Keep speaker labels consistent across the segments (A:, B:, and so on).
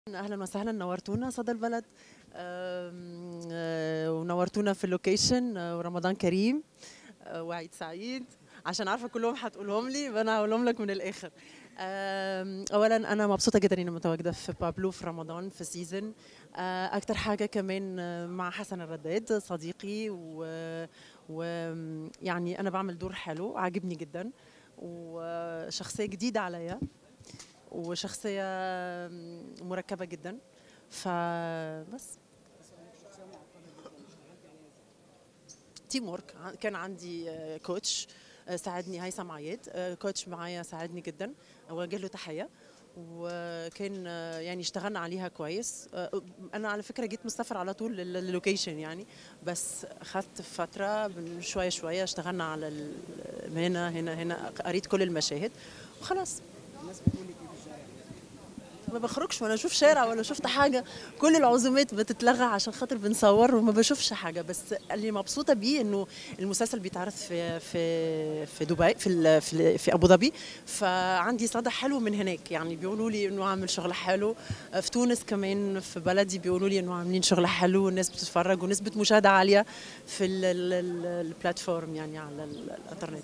A: اهلا وسهلا نورتونا صدى البلد آم، آه، ونورتونا في اللوكيشن آه، ورمضان كريم آه، وعيد سعيد عشان عارفه كلهم هتقولهم لي فانا هقولهم لك من الاخر آم، اولا انا مبسوطه جدا اني متواجده في بابلو في رمضان في سيزن آه، اكتر حاجه كمان آه، مع حسن الرداد صديقي و ويعني انا بعمل دور حلو عاجبني جدا وشخصيه جديده عليا وشخصيه مركبه جدا فبس تيم ورك كان عندي آه، كوتش آه، ساعدني هيثم عياد آه، كوتش معايا ساعدني جدا اوجه له تحيه وكان آه، يعني اشتغلنا عليها كويس آه، انا على فكره جيت مسافر على طول لل- لللوكيشن يعني بس اخذت فتره من شويه شويه اشتغلنا على ال- هنا هنا هنا قريت كل المشاهد وخلاص ما بخرجش ولا اشوف شارع ولا شفت حاجه كل العزومات بتتلغى عشان خاطر بنصور وما بشوفش حاجه بس اللي مبسوطه بيه انه المسلسل بيتعرض في في في دبي في ال- في, ال- في ابو ظبي فعندي صدى حلو من هناك يعني بيقولوا لي انه عامل شغل حلو في تونس كمان في بلدي بيقولوا لي انه عاملين شغل حلو والناس بتتفرج ونسبه مشاهده عاليه في ال- ال- ال- البلاتفورم يعني على ال- الانترنت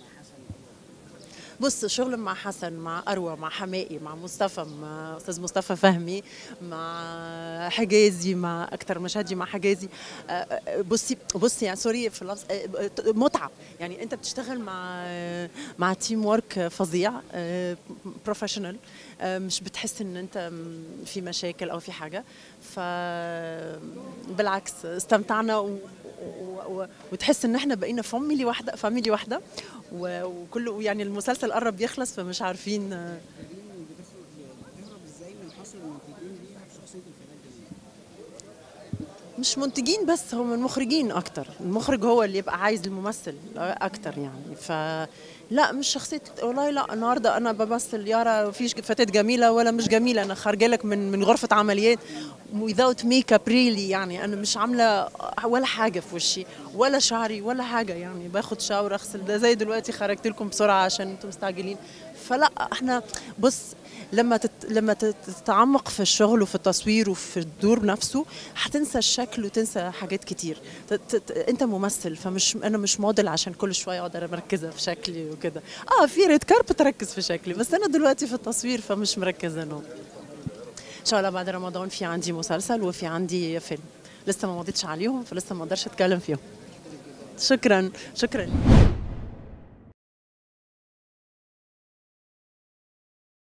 A: بص شغل مع حسن مع اروى مع حمائي مع مصطفى مع استاذ مصطفى فهمي مع حجازي مع اكثر مشاهدي مع حجازي آه، آه، بصي بصي يعني سوري في اللفظ آه، آه، متعه يعني انت بتشتغل مع آه، مع تيم ورك فظيع بروفيشنال مش بتحس ان انت م- في مشاكل او في حاجه ف بالعكس استمتعنا و... و... و... وتحس ان احنا بقينا فاميلي واحده فاميلي واحده و... وكل يعني المسلسل قرب يخلص فمش عارفين آه،
B: تهرب ازاي من حصر المنتجين ليها في شخصيه الفنان
A: مش منتجين بس هم المخرجين اكتر المخرج هو اللي يبقى عايز الممثل اكتر يعني ف لا مش شخصيه والله لا النهارده انا بمثل يارا فيش فتاه جميله ولا مش جميله انا خارجه لك من من غرفه عمليات without ميك اب ريلي يعني انا مش عامله ولا حاجه في وشي ولا شعري ولا حاجه يعني باخد شاور اغسل ده زي دلوقتي خرجت لكم بسرعه عشان انتم مستعجلين فلا احنا بص لما تت... لما تت- تتعمق في الشغل وفي التصوير وفي الدور نفسه هتنسى الشكل وتنسى حاجات كتير ت... ت... ت... انت ممثل فمش انا مش موديل عشان كل شويه اقعد مركزه في شكلي وكده اه في ريد كاربت اركز في شكلي بس انا دلوقتي في التصوير فمش مركزه نوم ان شاء الله بعد رمضان في عندي مسلسل وفي عندي فيلم لسه ما مضيتش عليهم فلسه ما اقدرش اتكلم فيهم شكرا شكرا